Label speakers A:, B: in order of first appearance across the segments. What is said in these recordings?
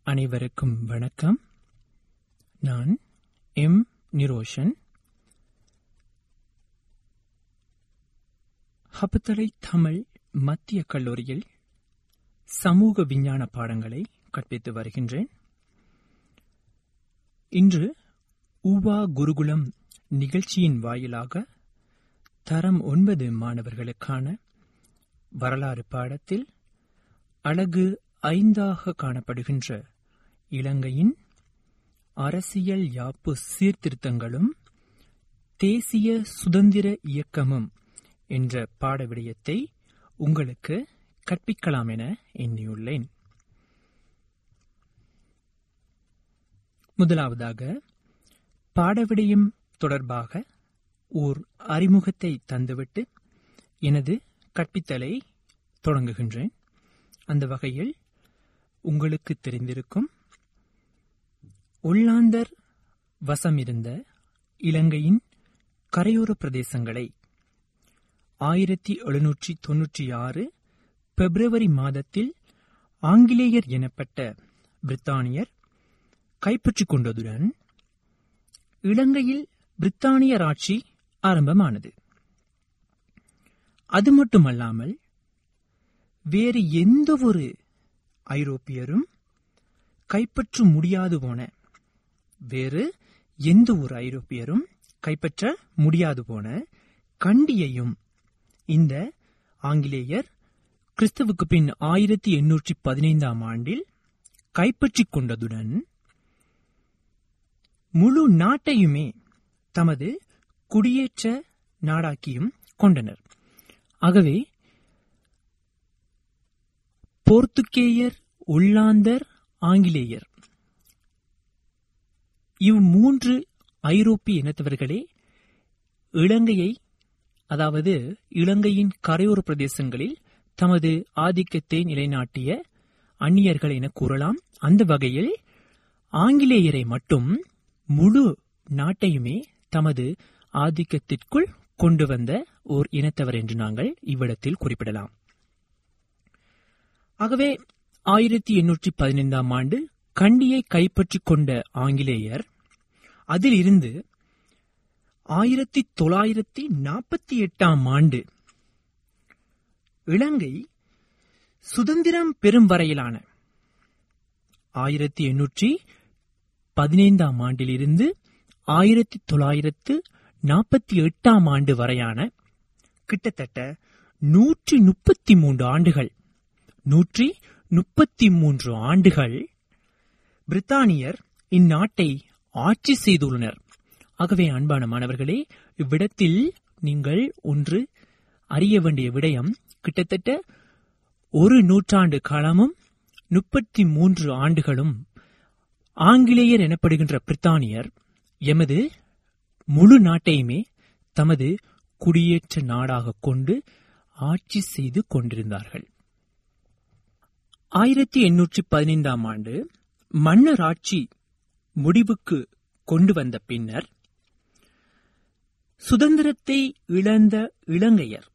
A: அனைவருக்கும் வணக்கம் நான் எம் நிரோஷன் ஹபத்தலை தமிழ் மத்திய கல்லூரியில் சமூக விஞ்ஞான பாடங்களை கற்பித்து வருகின்றேன் இன்று ஊவா குருகுலம் நிகழ்ச்சியின் வாயிலாக தரம் ஒன்பது மாணவர்களுக்கான வரலாறு பாடத்தில் அழகு ஐந்தாக காணப்படுகின்ற இலங்கையின் அரசியல் யாப்பு சீர்திருத்தங்களும் தேசிய சுதந்திர இயக்கமும் என்ற பாட விடயத்தை உங்களுக்கு கற்பிக்கலாம் என எண்ணியுள்ளேன் முதலாவதாக பாடவிடயம் தொடர்பாக ஓர் அறிமுகத்தை தந்துவிட்டு எனது கற்பித்தலை தொடங்குகின்றேன் அந்த வகையில் உங்களுக்கு தெரிந்திருக்கும் ஒல்லாந்தர் வசமிருந்த இலங்கையின் கரையோர பிரதேசங்களை ஆயிரத்தி எழுநூற்றி தொன்னூற்றி ஆறு பிப்ரவரி மாதத்தில் ஆங்கிலேயர் எனப்பட்ட பிரித்தானியர் கைப்பற்றிக் கொண்டதுடன் இலங்கையில் பிரித்தானியர் ஆட்சி ஆரம்பமானது அது மட்டுமல்லாமல் வேறு எந்த ஒரு ஐரோப்பியரும் கைப்பற்ற முடியாது போன வேறு எந்த ஒரு ஐரோப்பியரும் கைப்பற்ற முடியாது போன கண்டியையும் இந்த ஆங்கிலேயர் கிறிஸ்துவுக்கு பின் ஆயிரத்தி எண்ணூற்றி பதினைந்தாம் ஆண்டில் கைப்பற்றிக் கொண்டதுடன் முழு நாட்டையுமே தமது குடியேற்ற நாடாக்கியும் கொண்டனர் ஆகவே போர்த்துகேயர் உள்ளாந்தர் ஆங்கிலேயர் இவ் மூன்று ஐரோப்பிய இனத்தவர்களே இலங்கையை அதாவது இலங்கையின் கரையோர பிரதேசங்களில் தமது ஆதிக்கத்தை நிலைநாட்டிய அந்நியர்கள் என கூறலாம் அந்த வகையில் ஆங்கிலேயரை மட்டும் முழு நாட்டையுமே தமது ஆதிக்கத்திற்குள் கொண்டு வந்த ஓர் இனத்தவர் என்று நாங்கள் இவ்விடத்தில் குறிப்பிடலாம் ஆகவே ஆயிரத்தி எண்ணூற்றி பதினைந்தாம் ஆண்டு கண்டியை கைப்பற்றிக் கொண்ட ஆங்கிலேயர் அதில் இருந்து ஆயிரத்தி தொள்ளாயிரத்தி நாற்பத்தி எட்டாம் ஆண்டு இலங்கை சுதந்திரம் பெறும் வரையிலான ஆயிரத்தி எண்ணூற்றி பதினைந்தாம் ஆண்டிலிருந்து ஆயிரத்தி தொள்ளாயிரத்து நாற்பத்தி எட்டாம் ஆண்டு வரையான கிட்டத்தட்ட நூற்றி முப்பத்தி மூன்று ஆண்டுகள் நூற்றி முப்பத்தி மூன்று ஆண்டுகள் பிரித்தானியர் இந்நாட்டை ஆட்சி செய்துள்ளனர் ஆகவே அன்பான மாணவர்களே இவ்விடத்தில் நீங்கள் ஒன்று அறிய வேண்டிய விடயம் கிட்டத்தட்ட ஒரு நூற்றாண்டு காலமும் முப்பத்தி மூன்று ஆண்டுகளும் ஆங்கிலேயர் எனப்படுகின்ற பிரித்தானியர் எமது முழு நாட்டையுமே தமது குடியேற்ற நாடாக கொண்டு ஆட்சி செய்து கொண்டிருந்தார்கள் ஆயிரத்தி எண்ணூற்றி பதினைந்தாம் ஆண்டு மன்னர் ஆட்சி முடிவுக்கு கொண்டு வந்த பின்னர் சுதந்திரத்தை இழந்த இலங்கையர்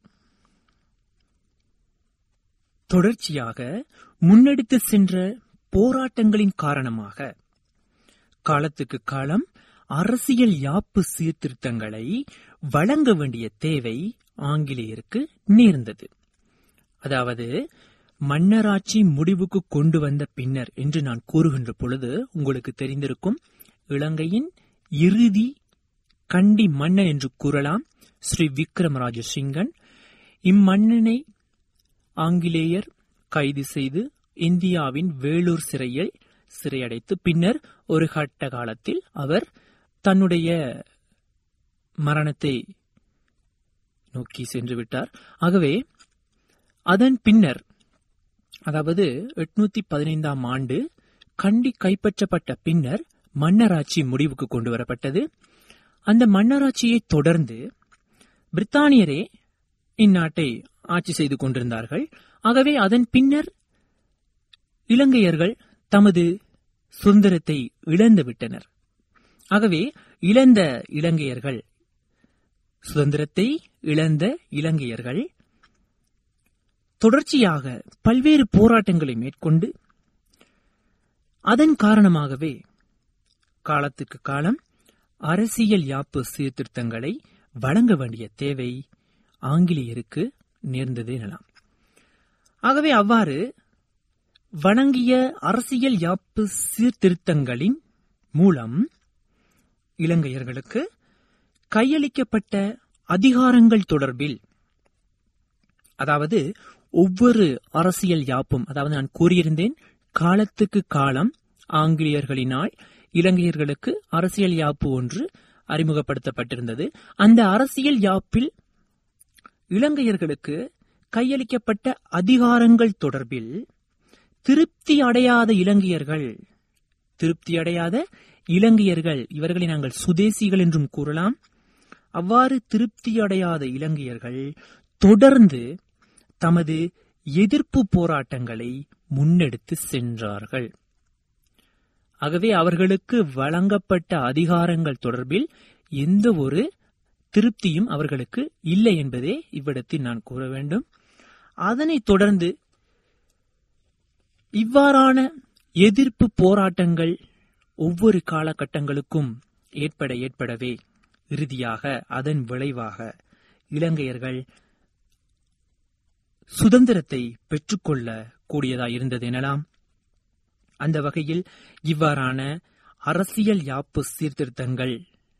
A: தொடர்ச்சியாக முன்னெடுத்து சென்ற போராட்டங்களின் காரணமாக காலத்துக்கு காலம் அரசியல் யாப்பு சீர்திருத்தங்களை வழங்க வேண்டிய தேவை ஆங்கிலேயருக்கு நேர்ந்தது அதாவது மன்னராட்சி முடிவுக்கு கொண்டு வந்த பின்னர் என்று நான் கூறுகின்ற பொழுது உங்களுக்கு தெரிந்திருக்கும் இலங்கையின் இறுதி கண்டி மன்னன் என்று கூறலாம் ஸ்ரீ விக்ரமராஜ சிங்கன் இம்மன்னனை ஆங்கிலேயர் கைது செய்து இந்தியாவின் வேலூர் சிறையில் சிறையடைத்து பின்னர் ஒரு கட்ட காலத்தில் அவர் தன்னுடைய மரணத்தை நோக்கி சென்று விட்டார் ஆகவே அதன் பின்னர் அதாவது எட்நூத்தி பதினைந்தாம் ஆண்டு கண்டி கைப்பற்றப்பட்ட பின்னர் மன்னராட்சி முடிவுக்கு கொண்டு வரப்பட்டது அந்த மன்னராட்சியை தொடர்ந்து பிரித்தானியரே இந்நாட்டை ஆட்சி செய்து கொண்டிருந்தார்கள் ஆகவே அதன் பின்னர் இலங்கையர்கள் தமது சுதந்திரத்தை இழந்து விட்டனர் ஆகவே இழந்த இலங்கையர்கள் சுதந்திரத்தை இழந்த இலங்கையர்கள் தொடர்ச்சியாக பல்வேறு போராட்டங்களை மேற்கொண்டு அதன் காரணமாகவே காலத்துக்கு காலம் அரசியல் யாப்பு சீர்திருத்தங்களை வழங்க வேண்டிய தேவை ஆங்கிலேயருக்கு நேர்ந்தது எனலாம் ஆகவே அவ்வாறு வழங்கிய அரசியல் யாப்பு சீர்திருத்தங்களின் மூலம் இலங்கையர்களுக்கு கையளிக்கப்பட்ட அதிகாரங்கள் தொடர்பில் அதாவது ஒவ்வொரு அரசியல் யாப்பும் அதாவது நான் கூறியிருந்தேன் காலத்துக்கு காலம் ஆங்கிலேயர்களினால் இலங்கையர்களுக்கு அரசியல் யாப்பு ஒன்று அறிமுகப்படுத்தப்பட்டிருந்தது அந்த அரசியல் யாப்பில் இலங்கையர்களுக்கு கையளிக்கப்பட்ட அதிகாரங்கள் தொடர்பில் திருப்தி அடையாத இலங்கையர்கள் திருப்தி அடையாத இலங்கையர்கள் இவர்களை நாங்கள் சுதேசிகள் என்றும் கூறலாம் அவ்வாறு திருப்தி அடையாத இலங்கையர்கள் தொடர்ந்து தமது எதிர்ப்பு போராட்டங்களை முன்னெடுத்து சென்றார்கள் ஆகவே அவர்களுக்கு வழங்கப்பட்ட அதிகாரங்கள் தொடர்பில் எந்த ஒரு திருப்தியும் அவர்களுக்கு இல்லை என்பதே இவ்விடத்தில் நான் கூற வேண்டும் அதனைத் தொடர்ந்து இவ்வாறான எதிர்ப்பு போராட்டங்கள் ஒவ்வொரு காலகட்டங்களுக்கும் ஏற்பட ஏற்படவே இறுதியாக அதன் விளைவாக இலங்கையர்கள் சுதந்திரத்தை பெற்றுக்கொள்ள கூடியதாய் இருந்தது எனலாம் அந்த வகையில் இவ்வாறான அரசியல் யாப்பு சீர்திருத்தங்கள்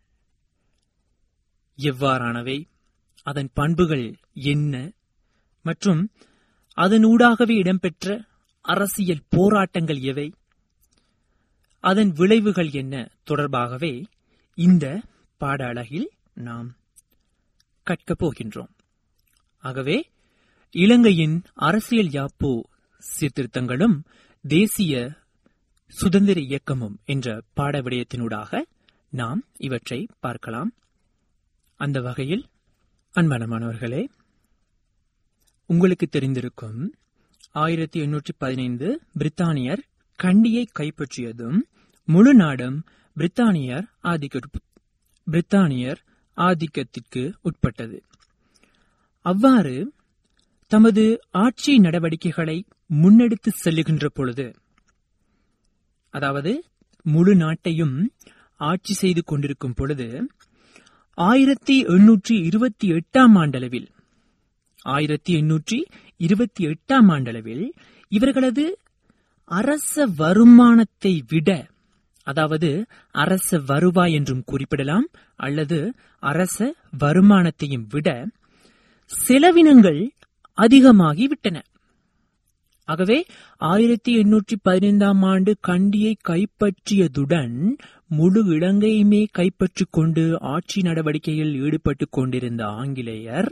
A: எவ்வாறானவை அதன் பண்புகள் என்ன மற்றும் அதனூடாகவே இடம்பெற்ற அரசியல் போராட்டங்கள் எவை அதன் விளைவுகள் என்ன தொடர்பாகவே இந்த பாட அழகில் நாம் கற்கப் போகின்றோம் ஆகவே இலங்கையின் அரசியல் யாப்பு சீர்திருத்தங்களும் தேசிய சுதந்திர இயக்கமும் என்ற பாட விடயத்தினூடாக நாம் இவற்றை பார்க்கலாம் அந்த வகையில் அன்பானமானவர்களே உங்களுக்கு தெரிந்திருக்கும் ஆயிரத்தி எண்ணூற்றி பதினைந்து பிரித்தானியர் கண்டியை கைப்பற்றியதும் முழு நாடும் பிரித்தானியர் ஆதிக்க பிரித்தானியர் ஆதிக்கத்திற்கு உட்பட்டது அவ்வாறு தமது ஆட்சி நடவடிக்கைகளை முன்னெடுத்து செல்லுகின்ற பொழுது அதாவது முழு நாட்டையும் ஆட்சி செய்து கொண்டிருக்கும் பொழுது ஆயிரத்தி எண்ணூற்றி இருபத்தி எட்டாம் ஆண்டளவில் ஆயிரத்தி எண்ணூற்றி இருபத்தி எட்டாம் ஆண்டளவில் இவர்களது அரச வருமானத்தை விட அதாவது அரச வருவாய் என்றும் குறிப்பிடலாம் அல்லது அரச வருமானத்தையும் விட செலவினங்கள் அதிகமாகிவிட்டன ஆகவே ஆயிரத்தி எண்ணூற்றி பதினைந்தாம் ஆண்டு கண்டியை கைப்பற்றியதுடன் முழு இலங்கையுமே கைப்பற்றிக் கொண்டு ஆட்சி நடவடிக்கையில் ஈடுபட்டுக் கொண்டிருந்த ஆங்கிலேயர்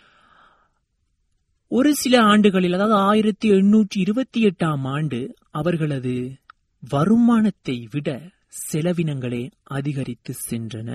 A: ஒரு சில ஆண்டுகளில் அதாவது ஆயிரத்தி எண்ணூற்றி இருபத்தி எட்டாம் ஆண்டு அவர்களது வருமானத்தை விட செலவினங்களே அதிகரித்து சென்றன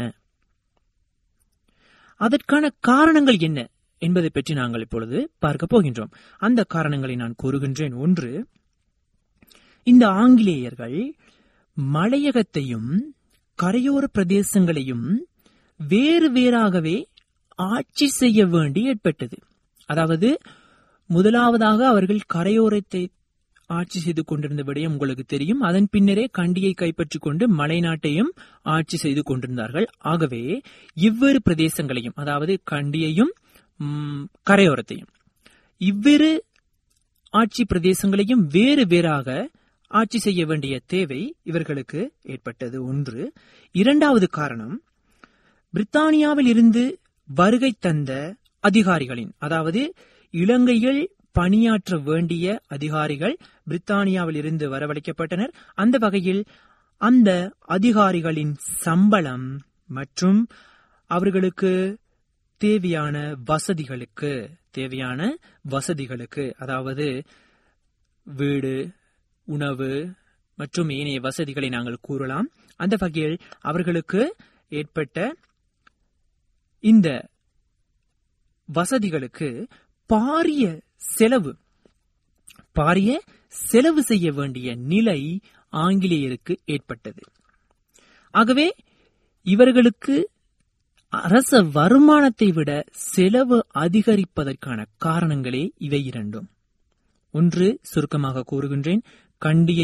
A: அதற்கான காரணங்கள் என்ன என்பதை பற்றி நாங்கள் இப்பொழுது பார்க்க போகின்றோம் அந்த காரணங்களை நான் கூறுகின்றேன் ஒன்று இந்த ஆங்கிலேயர்கள் மலையகத்தையும் கரையோர பிரதேசங்களையும் வேறு வேறாகவே ஆட்சி செய்ய வேண்டி ஏற்பட்டது அதாவது முதலாவதாக அவர்கள் கரையோரத்தை ஆட்சி செய்து கொண்டிருந்த விடயம் உங்களுக்கு தெரியும் அதன் பின்னரே கண்டியை கைப்பற்றிக் கொண்டு மலைநாட்டையும் ஆட்சி செய்து கொண்டிருந்தார்கள் ஆகவே இவ்வேறு பிரதேசங்களையும் அதாவது கண்டியையும் கரையோரத்தையும் இவ்விரு ஆட்சி பிரதேசங்களையும் வேறு வேறாக ஆட்சி செய்ய வேண்டிய தேவை இவர்களுக்கு ஏற்பட்டது ஒன்று இரண்டாவது காரணம் பிரித்தானியாவில் இருந்து வருகை தந்த அதிகாரிகளின் அதாவது இலங்கையில் பணியாற்ற வேண்டிய அதிகாரிகள் பிரித்தானியாவில் இருந்து வரவழைக்கப்பட்டனர் அந்த வகையில் அந்த அதிகாரிகளின் சம்பளம் மற்றும் அவர்களுக்கு தேவையான வசதிகளுக்கு தேவையான வசதிகளுக்கு அதாவது வீடு உணவு மற்றும் ஏனைய வசதிகளை நாங்கள் கூறலாம் அந்த வகையில் அவர்களுக்கு ஏற்பட்ட இந்த வசதிகளுக்கு பாரிய செலவு பாரிய செலவு செய்ய வேண்டிய நிலை ஆங்கிலேயருக்கு ஏற்பட்டது ஆகவே இவர்களுக்கு அரச வருமானத்தை விட செலவு அதிகரிப்பதற்கான காரணங்களே இவை இரண்டும் ஒன்று சுருக்கமாக கூறுகின்றேன் கண்டியையும்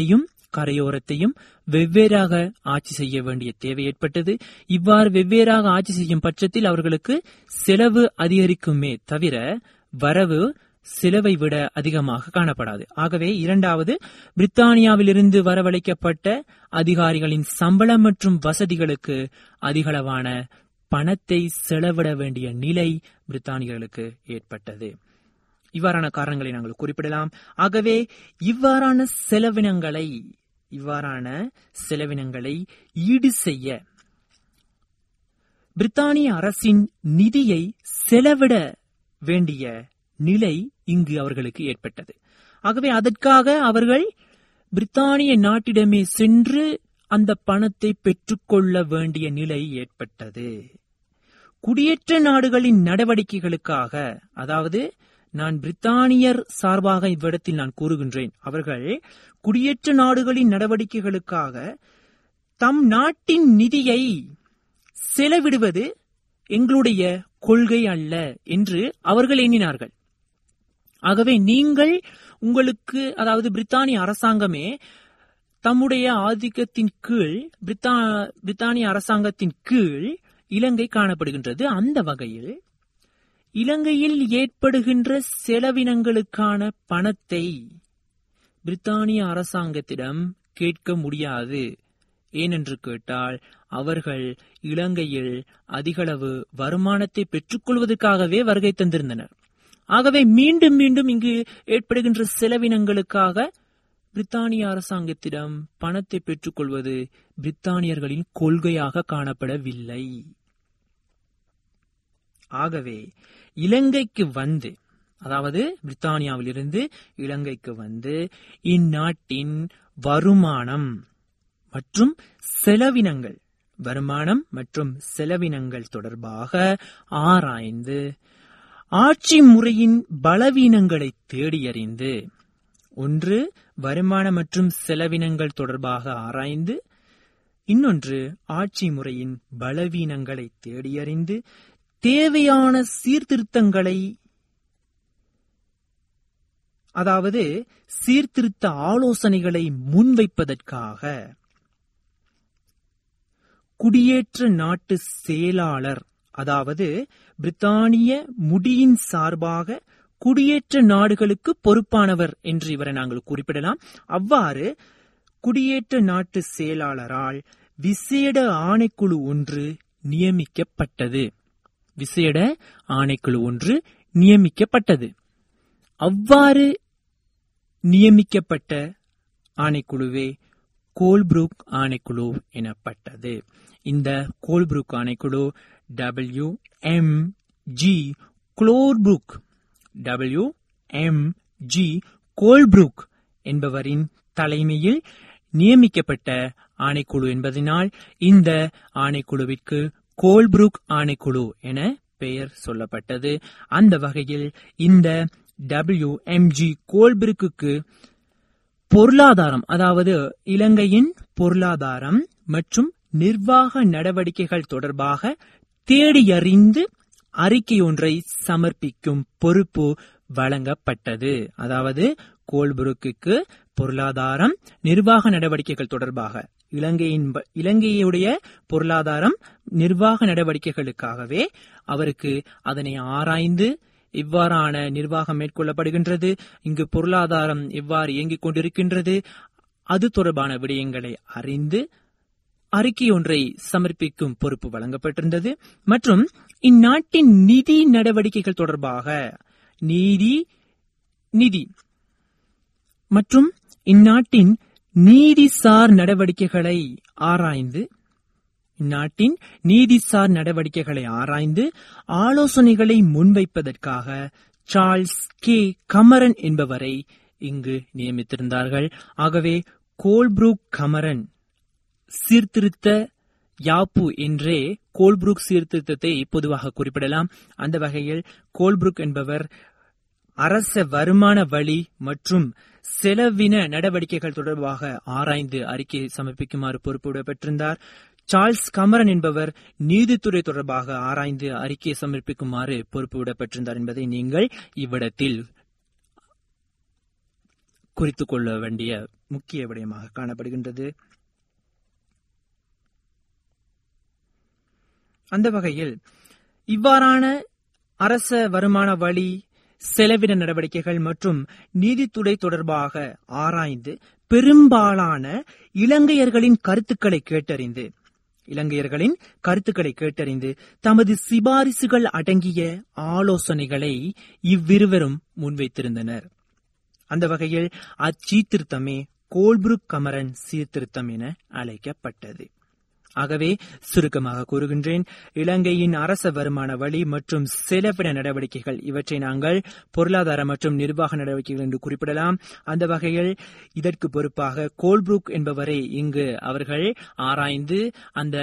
A: கரையோரத்தையும் வெவ்வேறாக ஆட்சி செய்ய வேண்டிய தேவை ஏற்பட்டது இவ்வாறு வெவ்வேறாக ஆட்சி செய்யும் பட்சத்தில் அவர்களுக்கு செலவு அதிகரிக்குமே தவிர வரவு செலவை விட அதிகமாக காணப்படாது ஆகவே இரண்டாவது பிரித்தானியாவிலிருந்து வரவழைக்கப்பட்ட அதிகாரிகளின் சம்பளம் மற்றும் வசதிகளுக்கு அதிகளவான பணத்தை செலவிட வேண்டிய நிலை பிரித்தானியர்களுக்கு ஏற்பட்டது இவ்வாறான காரணங்களை நாங்கள் குறிப்பிடலாம் ஆகவே இவ்வாறான செலவினங்களை இவ்வாறான செலவினங்களை ஈடு செய்ய பிரித்தானிய அரசின் நிதியை செலவிட வேண்டிய நிலை இங்கு அவர்களுக்கு ஏற்பட்டது ஆகவே அதற்காக அவர்கள் பிரித்தானிய நாட்டிடமே சென்று அந்த பணத்தை பெற்றுக்கொள்ள வேண்டிய நிலை ஏற்பட்டது குடியேற்ற நாடுகளின் நடவடிக்கைகளுக்காக அதாவது நான் பிரித்தானியர் சார்பாக இவ்விடத்தில் நான் கூறுகின்றேன் அவர்கள் குடியேற்ற நாடுகளின் நடவடிக்கைகளுக்காக தம் நாட்டின் நிதியை செலவிடுவது எங்களுடைய கொள்கை அல்ல என்று அவர்கள் எண்ணினார்கள் ஆகவே நீங்கள் உங்களுக்கு அதாவது பிரித்தானிய அரசாங்கமே தம்முடைய ஆதிக்கத்தின் கீழ் பிரித்தா பிரித்தானிய அரசாங்கத்தின் கீழ் இலங்கை காணப்படுகின்றது அந்த வகையில் இலங்கையில் ஏற்படுகின்ற செலவினங்களுக்கான பணத்தை பிரித்தானிய அரசாங்கத்திடம் கேட்க முடியாது ஏனென்று கேட்டால் அவர்கள் இலங்கையில் அதிகளவு வருமானத்தை பெற்றுக்கொள்வதற்காகவே வருகை தந்திருந்தனர் ஆகவே மீண்டும் மீண்டும் இங்கு ஏற்படுகின்ற செலவினங்களுக்காக பிரித்தானிய அரசாங்கத்திடம் பணத்தை பெற்றுக்கொள்வது பிரித்தானியர்களின் கொள்கையாக காணப்படவில்லை ஆகவே இலங்கைக்கு வந்து அதாவது பிரித்தானியாவிலிருந்து இலங்கைக்கு வந்து இந்நாட்டின் வருமானம் மற்றும் செலவினங்கள் வருமானம் மற்றும் செலவினங்கள் தொடர்பாக ஆராய்ந்து ஆட்சி முறையின் பலவீனங்களை தேடியறிந்து ஒன்று வருமான மற்றும் செலவினங்கள் தொடர்பாக ஆராய்ந்து இன்னொன்று ஆட்சி முறையின் பலவீனங்களை தேடியறிந்து தேவையான சீர்திருத்தங்களை அதாவது சீர்திருத்த ஆலோசனைகளை முன்வைப்பதற்காக குடியேற்ற நாட்டு செயலாளர் அதாவது பிரித்தானிய முடியின் சார்பாக குடியேற்ற நாடுகளுக்கு பொறுப்பானவர் என்று இவரை நாங்கள் குறிப்பிடலாம் அவ்வாறு குடியேற்ற நாட்டு செயலாளரால் விசேட ஆணைக்குழு ஒன்று நியமிக்கப்பட்டது விசேட ஆணைக்குழு ஒன்று நியமிக்கப்பட்டது அவ்வாறு நியமிக்கப்பட்ட ஆணைக்குழுவே கோல்புரூக் ஆணைக்குழு எனப்பட்டது இந்த கோல்புரூக் ஆணைக்குழு W M G Colebrooke W M G Colebrooke என்பவரின் தலைமையில் நியமிக்கப்பட்ட ஆணைக்குழு என்பதனால் இந்த ஆணைக்குழுவிற்கு கோல்புரூக் ஆணைக்குழு என பெயர் சொல்லப்பட்டது அந்த வகையில் இந்த டபிள்யூ எம் ஜி கோல்பிருக்குக்கு பொருளாதாரம் அதாவது இலங்கையின் பொருளாதாரம் மற்றும் நிர்வாக நடவடிக்கைகள் தொடர்பாக தேடியறிந்து அறிக்கை ஒன்றை சமர்ப்பிக்கும் பொறுப்பு வழங்கப்பட்டது அதாவது கோல்புருக்குக்கு பொருளாதாரம் நிர்வாக நடவடிக்கைகள் தொடர்பாக இலங்கையின் இலங்கையுடைய பொருளாதாரம் நிர்வாக நடவடிக்கைகளுக்காகவே அவருக்கு அதனை ஆராய்ந்து இவ்வாறான நிர்வாகம் மேற்கொள்ளப்படுகின்றது இங்கு பொருளாதாரம் எவ்வாறு இயங்கிக் கொண்டிருக்கின்றது அது தொடர்பான விடயங்களை அறிந்து அறிக்கை ஒன்றை சமர்ப்பிக்கும் பொறுப்பு வழங்கப்பட்டிருந்தது மற்றும் இந்நாட்டின் நிதி நடவடிக்கைகள் தொடர்பாக நீதி நிதி மற்றும் இந்நாட்டின் நீதிசார் நடவடிக்கைகளை ஆராய்ந்து இந்நாட்டின் நீதிசார் நடவடிக்கைகளை ஆராய்ந்து ஆலோசனைகளை முன்வைப்பதற்காக சார்ல்ஸ் கே கமரன் என்பவரை இங்கு நியமித்திருந்தார்கள் ஆகவே கோல்ப்ரூக் கமரன் சீர்திருத்த யாப்பு என்றே கோல்புரூக் சீர்திருத்தத்தை பொதுவாக குறிப்பிடலாம் அந்த வகையில் கோல்புரூக் என்பவர் அரச வருமான வழி மற்றும் செலவின நடவடிக்கைகள் தொடர்பாக ஆராய்ந்து அறிக்கை சமர்ப்பிக்குமாறு பொறுப்பு பெற்றிருந்தார் சார்ல்ஸ் கமரன் என்பவர் நீதித்துறை தொடர்பாக ஆராய்ந்து அறிக்கையை சமர்ப்பிக்குமாறு பொறுப்பு விடப்பட்டிருந்தார் என்பதை நீங்கள் இவ்விடத்தில் குறித்துக் கொள்ள வேண்டிய முக்கிய விடயமாக காணப்படுகின்றது அந்த வகையில் இவ்வாறான அரச வருமான வழி செலவின நடவடிக்கைகள் மற்றும் நீதித்துறை தொடர்பாக ஆராய்ந்து பெரும்பாலான இலங்கையர்களின் கருத்துக்களை கேட்டறிந்து இலங்கையர்களின் கருத்துக்களை கேட்டறிந்து தமது சிபாரிசுகள் அடங்கிய ஆலோசனைகளை இவ்விருவரும் முன்வைத்திருந்தனர் அந்த வகையில் அச்சீர்திருத்தமே கோல்புருக் கமரன் சீர்திருத்தம் என அழைக்கப்பட்டது ஆகவே சுருக்கமாக கூறுகின்றேன் இலங்கையின் அரச வருமான வழி மற்றும் செலவின நடவடிக்கைகள் இவற்றை நாங்கள் பொருளாதார மற்றும் நிர்வாக நடவடிக்கைகள் என்று குறிப்பிடலாம் அந்த வகையில் இதற்கு பொறுப்பாக கோல்புரூக் என்பவரை இங்கு அவர்கள் ஆராய்ந்து அந்த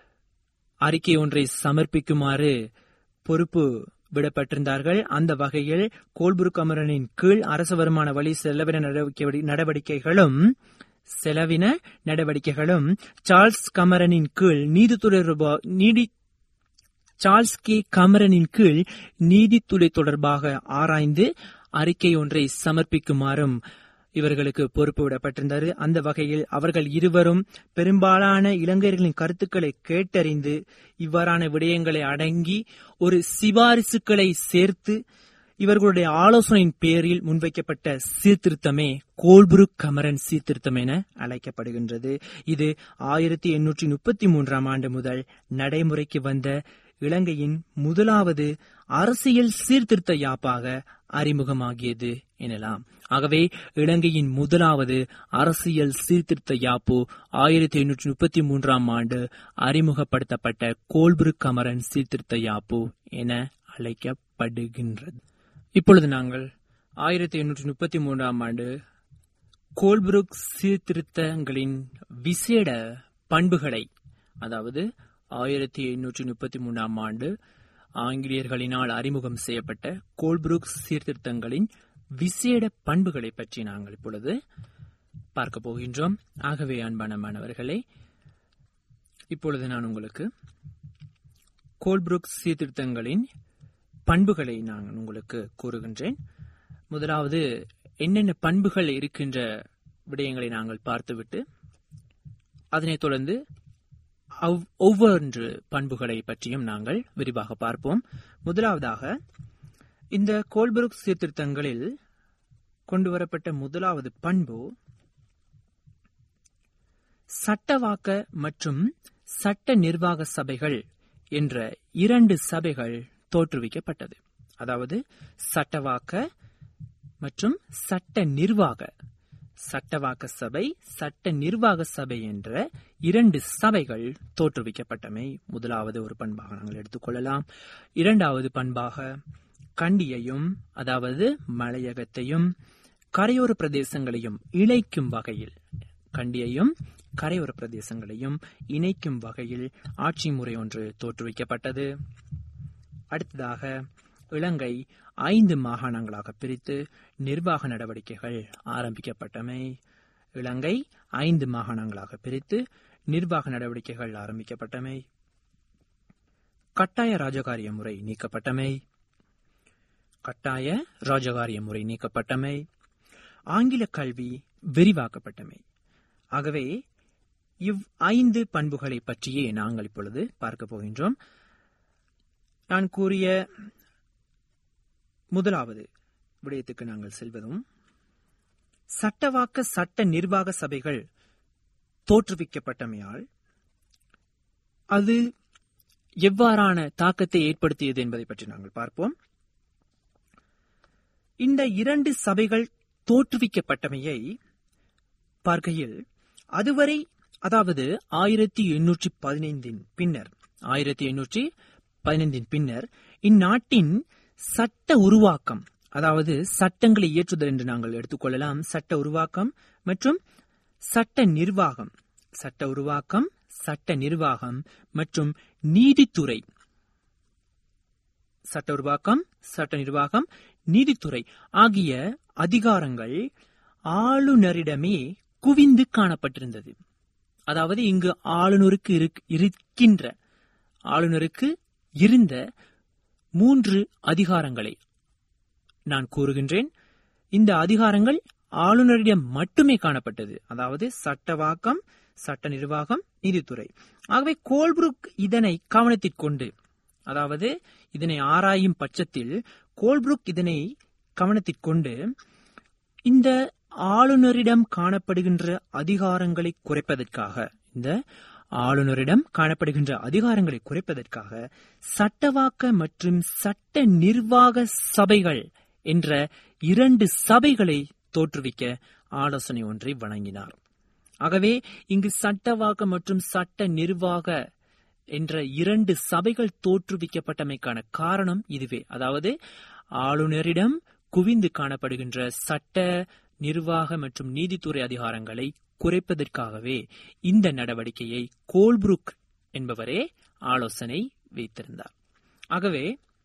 A: அறிக்கை ஒன்றை சமர்ப்பிக்குமாறு பொறுப்பு விடப்பட்டிருந்தார்கள் அந்த வகையில் கோல்புருக் அமரனின் கீழ் அரச வருமான வழி செலவின நடவடிக்கை- நடவடிக்கைகளும் செலவின நடவடிக்கைகளும் சார்ல்ஸ் கமரனின் கீழ் நீதித்துறை ரூபா- நீதி சார்ல்ஸ் கே கமரனின் கீழ் நீதித்துறை தொடர்பாக ஆராய்ந்து அறிக்கை ஒன்றை சமர்ப்பிக்குமாறும் இவர்களுக்கு பொறுப்பு விடப்பட்டிருந்தது அந்த வகையில் அவர்கள் இருவரும் பெரும்பாலான இளைஞர்களின் கருத்துக்களை கேட்டறிந்து இவ்வாறான விடயங்களை அடங்கி ஒரு சிபாரிசுகளை சேர்த்து இவர்களுடைய ஆலோசனையின் பேரில் முன்வைக்கப்பட்ட சீர்திருத்தமே கோல்புருக் கமரன் சீர்திருத்தம் என அழைக்கப்படுகின்றது இது ஆயிரத்தி எண்ணூற்றி முப்பத்தி மூன்றாம் ஆண்டு முதல் நடைமுறைக்கு வந்த இலங்கையின் முதலாவது அரசியல் சீர்திருத்த யாப்பாக அறிமுகமாகியது எனலாம் ஆகவே இலங்கையின் முதலாவது அரசியல் சீர்திருத்த யாப்பு ஆயிரத்தி எண்ணூற்றி முப்பத்தி மூன்றாம் ஆண்டு அறிமுகப்படுத்தப்பட்ட கோல்புருக் கமரன் சீர்திருத்த யாப்பு என அழைக்கப்படுகின்றது இப்பொழுது நாங்கள் ஆயிரத்தி எண்ணூற்றி முப்பத்தி மூன்றாம் ஆண்டு கோல்புருக் சீர்திருத்தங்களின் விசேட பண்புகளை அதாவது ஆயிரத்தி எண்ணூற்றி முப்பத்தி மூன்றாம் ஆண்டு ஆங்கிலேயர்களினால் அறிமுகம் செய்யப்பட்ட கோல்புருக் சீர்திருத்தங்களின் விசேட பண்புகளை பற்றி நாங்கள் இப்பொழுது பார்க்க போகின்றோம் ஆகவே அன்பான மாணவர்களே இப்பொழுது நான் உங்களுக்கு கோல்புருக் சீர்திருத்தங்களின் பண்புகளை நான் உங்களுக்கு கூறுகின்றேன் முதலாவது என்னென்ன பண்புகள் இருக்கின்ற விடயங்களை நாங்கள் பார்த்துவிட்டு அதனைத் தொடர்ந்து அவ்- ஒவ்வொன்று பண்புகளை பற்றியும் நாங்கள் விரிவாக பார்ப்போம் முதலாவதாக இந்த கோல்புருக் சீர்திருத்தங்களில் கொண்டுவரப்பட்ட முதலாவது பண்பு சட்டவாக்க மற்றும் சட்ட நிர்வாக சபைகள் என்ற இரண்டு சபைகள் தோற்றுவிக்கப்பட்டது அதாவது சட்டவாக்க மற்றும் சட்ட நிர்வாக சட்டவாக்க சபை சட்ட நிர்வாக சபை என்ற இரண்டு சபைகள் தோற்றுவிக்கப்பட்டமை முதலாவது ஒரு பண்பாக நாங்கள் எடுத்துக்கொள்ளலாம் இரண்டாவது பண்பாக கண்டியையும் அதாவது மலையகத்தையும் கரையோர பிரதேசங்களையும் இணைக்கும் வகையில் கண்டியையும் கரையோர பிரதேசங்களையும் இணைக்கும் வகையில் ஆட்சி முறை ஒன்று தோற்றுவிக்கப்பட்டது அடுத்ததாக இலங்கை ஐந்து மாகாணங்களாக பிரித்து நிர்வாக நடவடிக்கைகள் ஆரம்பிக்கப்பட்டமை இலங்கை ஐந்து மாகாணங்களாக பிரித்து நிர்வாக நடவடிக்கைகள் ஆரம்பிக்கப்பட்டமை கட்டாய ராஜகாரிய முறை நீக்கப்பட்டமை கட்டாய ராஜகாரிய முறை நீக்கப்பட்டமை ஆங்கில கல்வி விரிவாக்கப்பட்டமை ஆகவே இவ் ஐந்து பண்புகளை பற்றியே நாங்கள் இப்பொழுது பார்க்க போகின்றோம் நான் கூறிய முதலாவது விடயத்துக்கு நாங்கள் செல்வதும் சட்டவாக்க சட்ட நிர்வாக சபைகள் தோற்றுவிக்கப்பட்டமையால் அது எவ்வாறான தாக்கத்தை ஏற்படுத்தியது என்பதை பற்றி நாங்கள் பார்ப்போம் இந்த இரண்டு சபைகள் தோற்றுவிக்கப்பட்டமையை பார்க்கையில் அதுவரை அதாவது ஆயிரத்தி எண்ணூற்றி பதினைந்தின் பின்னர் ஆயிரத்தி எண்ணூற்றி பதினைந்தின் பின்னர் இந்நாட்டின் சட்ட உருவாக்கம் அதாவது சட்டங்களை இயற்றுதல் என்று நாங்கள் எடுத்துக்கொள்ளலாம் சட்ட உருவாக்கம் மற்றும் சட்ட நிர்வாகம் சட்ட உருவாக்கம் சட்ட நிர்வாகம் மற்றும் நீதித்துறை சட்ட உருவாக்கம் சட்ட நிர்வாகம் நீதித்துறை ஆகிய அதிகாரங்கள் ஆளுநரிடமே குவிந்து காணப்பட்டிருந்தது அதாவது இங்கு ஆளுநருக்கு இருக்- இருக்கின்ற ஆளுநருக்கு இருந்த மூன்று அதிகாரங்களை நான் கூறுகின்றேன் இந்த அதிகாரங்கள் ஆளுநரிடம் மட்டுமே காணப்பட்டது அதாவது சட்டவாக்கம் சட்ட நிர்வாகம் நீதித்துறை ஆகவே கோல்புருக் இதனை கவனத்திற்கொண்டு அதாவது இதனை ஆராயும் பட்சத்தில் கோல்புருக் இதனை கவனத்திற்கொண்டு இந்த ஆளுநரிடம் காணப்படுகின்ற அதிகாரங்களை குறைப்பதற்காக இந்த ஆளுநரிடம் காணப்படுகின்ற அதிகாரங்களை குறைப்பதற்காக சட்டவாக்க மற்றும் சட்ட நிர்வாக சபைகள் என்ற இரண்டு சபைகளை தோற்றுவிக்க ஆலோசனை ஒன்றை வழங்கினார் ஆகவே இங்கு சட்டவாக்க மற்றும் சட்ட நிர்வாக என்ற இரண்டு சபைகள் தோற்றுவிக்கப்பட்டமைக்கான காரணம் இதுவே அதாவது ஆளுநரிடம் குவிந்து காணப்படுகின்ற சட்ட நிர்வாக மற்றும் நீதித்துறை அதிகாரங்களை குறைப்பதற்காகவே இந்த நடவடிக்கையை கோல்புருக் என்பவரே ஆலோசனை வைத்திருந்தார் ஆகவே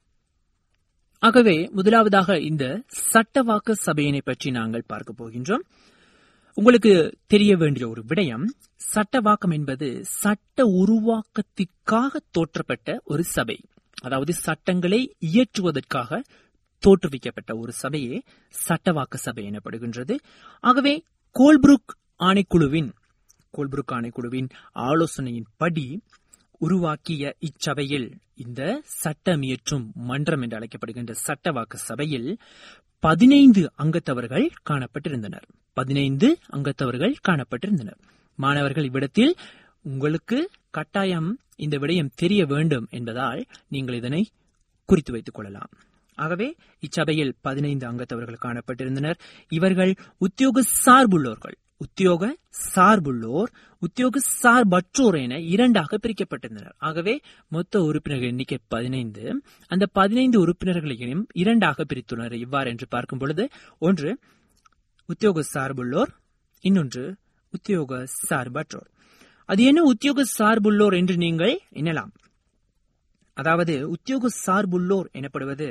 A: ஆகவே முதலாவதாக இந்த சட்டவாக்க சபையினை பற்றி நாங்கள் பார்க்க போகின்றோம் உங்களுக்கு தெரிய வேண்டிய ஒரு விடயம் சட்டவாக்கம் என்பது சட்ட உருவாக்கத்திற்காக தோற்றப்பட்ட ஒரு சபை அதாவது சட்டங்களை இயற்றுவதற்காக தோற்றுவிக்கப்பட்ட ஒரு சபையே சட்டவாக்க சபை எனப்படுகின்றது ஆகவே கோல்புருக் ஆணைக்குழுவின் கோல்புருக் ஆணைக்குழுவின் ஆலோசனையின் படி உருவாக்கிய இச்சபையில் இந்த சட்டமியற்றும் மன்றம் என்று அழைக்கப்படுகின்ற சட்டவாக்க சபையில் பதினைந்து அங்கத்தவர்கள் காணப்பட்டிருந்தனர் பதினைந்து அங்கத்தவர்கள் காணப்பட்டிருந்தனர் மாணவர்கள் இவ்விடத்தில் உங்களுக்கு கட்டாயம் இந்த விடயம் தெரிய வேண்டும் என்பதால் நீங்கள் இதனை குறித்து வைத்துக் கொள்ளலாம் ஆகவே இச்சபையில் பதினைந்து அங்கத்தவர்கள் காணப்பட்டிருந்தனர் இவர்கள் உத்தியோக சார்புள்ளோர்கள் உத்தியோக சார்புள்ளோர் உத்தியோக சார்பற்றோர் என இரண்டாக பிரிக்கப்பட்டிருந்தனர் ஆகவே மொத்த உறுப்பினர்கள் எண்ணிக்கை பதினைந்து அந்த பதினைந்து உறுப்பினர்களையும் இரண்டாக பிரித்துள்ளனர் இவ்வாறு என்று பார்க்கும் பொழுது ஒன்று உத்தியோக சார்புள்ளோர் இன்னொன்று உத்தியோக சார்பற்றோர் அது என்ன உத்தியோக சார்புள்ளோர் என்று நீங்கள் எண்ணலாம் அதாவது உத்தியோக சார்புள்ளோர் எனப்படுவது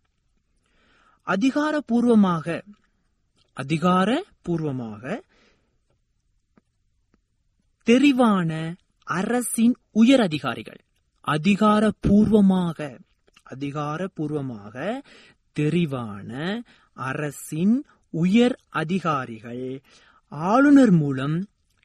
A: அதிகாரபூர்வமாக அதிகாரபூர்வமாக தெரிவான அரசின் உயர் அதிகாரிகள் அதிகாரபூர்வமாக அதிகாரபூர்வமாக தெரிவான அரசின் உயர் அதிகாரிகள் ஆளுநர் மூலம்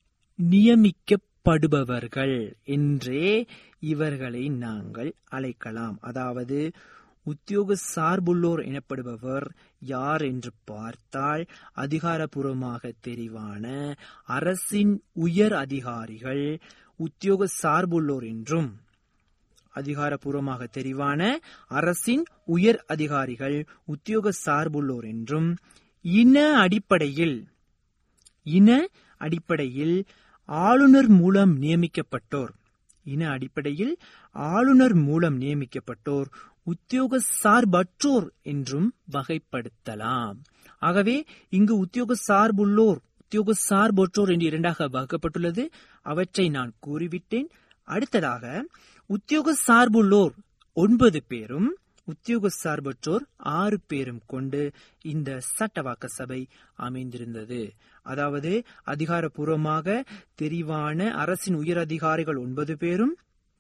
A: நியமிக்கப்படுபவர்கள் என்றே இவர்களை நாங்கள் அழைக்கலாம் அதாவது உத்தியோக சார்புள்ளோர் எனப்படுபவர் யார் என்று பார்த்தால் அதிகாரபூர்வமாக தெரிவான அரசின் உயர் அதிகாரிகள் உத்தியோக சார்புள்ளோர் என்றும் அதிகாரபூர்வமாக தெரிவான அரசின் உயர் அதிகாரிகள் உத்தியோக சார்புள்ளோர் என்றும் இன அடிப்படையில் இன அடிப்படையில் ஆளுநர் மூலம் நியமிக்கப்பட்டோர் இன அடிப்படையில் ஆளுநர் மூலம் நியமிக்கப்பட்டோர் உத்தியோக சார்பற்றோர் என்றும் வகைப்படுத்தலாம் ஆகவே இங்கு உத்தியோக சார்புள்ளோர் உத்தியோக சார்பற்றோர் என்று இரண்டாக வகுக்கப்பட்டுள்ளது அவற்றை நான் கூறிவிட்டேன் அடுத்ததாக உத்தியோக சார்புள்ளோர் ஒன்பது பேரும் உத்தியோக சார்பற்றோர் ஆறு பேரும் கொண்டு இந்த சட்டவாக்க சபை அமைந்திருந்தது அதாவது அதிகாரப்பூர்வமாக தெரிவான அரசின் உயர் அதிகாரிகள் ஒன்பது பேரும்